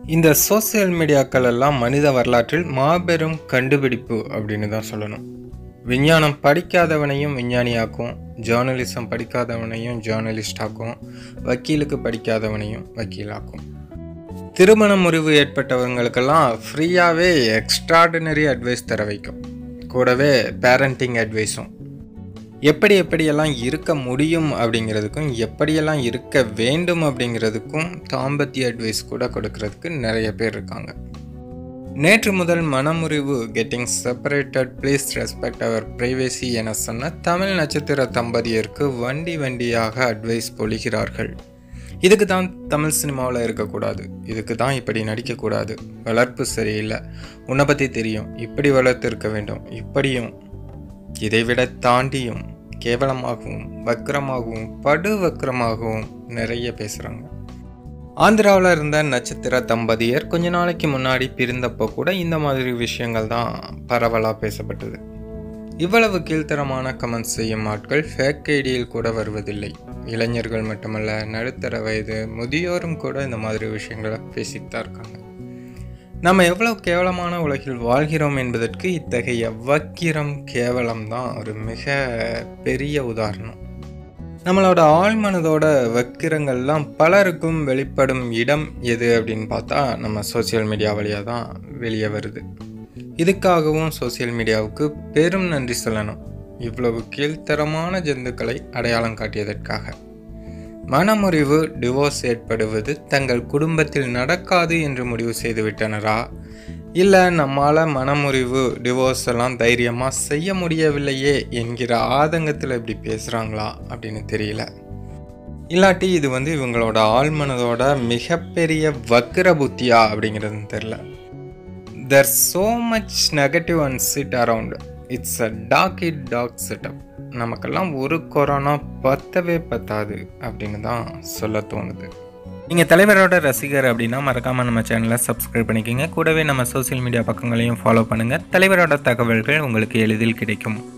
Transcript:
இந்த சோசியல் மீடியாக்கள் எல்லாம் மனித வரலாற்றில் மாபெரும் கண்டுபிடிப்பு அப்படின்னு தான் சொல்லணும் விஞ்ஞானம் படிக்காதவனையும் விஞ்ஞானியாக்கும் ஜேர்னலிசம் படிக்காதவனையும் ஜேர்னலிஸ்ட் ஆக்கும் வக்கீலுக்கு படிக்காதவனையும் வக்கீலாக்கும் திருமண முறிவு ஏற்பட்டவங்களுக்கெல்லாம் ஃப்ரீயாகவே எக்ஸ்ட்ராடினரி அட்வைஸ் தர வைக்கும் கூடவே பேரண்டிங் அட்வைஸும் எப்படி எப்படியெல்லாம் இருக்க முடியும் அப்படிங்கிறதுக்கும் எப்படியெல்லாம் இருக்க வேண்டும் அப்படிங்கிறதுக்கும் தாம்பத்திய அட்வைஸ் கூட கொடுக்கறதுக்கு நிறைய பேர் இருக்காங்க நேற்று முதல் மனமுறிவு getting separated please respect our privacy என சொன்ன தமிழ் நட்சத்திர தம்பதியருக்கு வண்டி வண்டியாக அட்வைஸ் பொழிகிறார்கள் இதுக்கு தான் தமிழ் சினிமாவில் இருக்கக்கூடாது இதுக்கு தான் இப்படி நடிக்கக்கூடாது வளர்ப்பு சரியில்லை உன்னை பற்றி தெரியும் இப்படி வளர்த்து இருக்க வேண்டும் இப்படியும் இதைவிட தாண்டியும் கேவலமாகவும் வக்ரமாகவும் படு வக்ரமாகவும் நிறைய பேசுகிறாங்க ஆந்திராவில் இருந்த நட்சத்திர தம்பதியர் கொஞ்ச நாளைக்கு முன்னாடி பிரிந்தப்போ கூட இந்த மாதிரி விஷயங்கள் தான் பரவலாக பேசப்பட்டது இவ்வளவு கீழ்த்தரமான கமெண்ட்ஸ் செய்யும் ஆட்கள் ஃபேக் ஐடியில் கூட வருவதில்லை இளைஞர்கள் மட்டுமல்ல நடுத்தர வயது முதியோரும் கூட இந்த மாதிரி விஷயங்களை பேசிட்டு தான் இருக்காங்க நம்ம எவ்வளவு கேவலமான உலகில் வாழ்கிறோம் என்பதற்கு இத்தகைய வக்கிரம் கேவலம் தான் ஒரு மிக பெரிய உதாரணம் நம்மளோட ஆழ்மனதோட வக்கிரங்கள்லாம் பலருக்கும் வெளிப்படும் இடம் எது அப்படின்னு பார்த்தா நம்ம சோசியல் மீடியா வழியாக தான் வெளியே வருது இதுக்காகவும் சோசியல் மீடியாவுக்கு பெரும் நன்றி சொல்லணும் இவ்வளவு கீழ்த்தரமான ஜந்துக்களை அடையாளம் காட்டியதற்காக மனமுறிவு டிவோர்ஸ் ஏற்படுவது தங்கள் குடும்பத்தில் நடக்காது என்று முடிவு செய்து விட்டனரா இல்லை நம்மால் மனமுறிவு டிவோர்ஸ் எல்லாம் தைரியமாக செய்ய முடியவில்லையே என்கிற ஆதங்கத்தில் இப்படி பேசுகிறாங்களா அப்படின்னு தெரியல இல்லாட்டி இது வந்து இவங்களோட ஆழ்மனதோட மிகப்பெரிய வக்கிர புத்தியா அப்படிங்கிறதுன்னு தெரில there so much negative and sit around it's a talk it talk setup நமக்கெல்லாம் ஒரு கொரோனா பத்தவே பத்தாது அப்படின்னு தான் சொல்ல தோணுது நீங்கள் தலைவரோட ரசிகர் அப்படின்னா மறக்காமல் நம்ம சேனலை சப்ஸ்கிரைப் பண்ணிக்கோங்க கூடவே நம்ம சோஷியல் மீடியா பக்கங்களையும் ஃபாலோ பண்ணுங்கள் தலைவரோட தகவல்கள் உங்களுக்கு எளிதில் கிடைக்கும்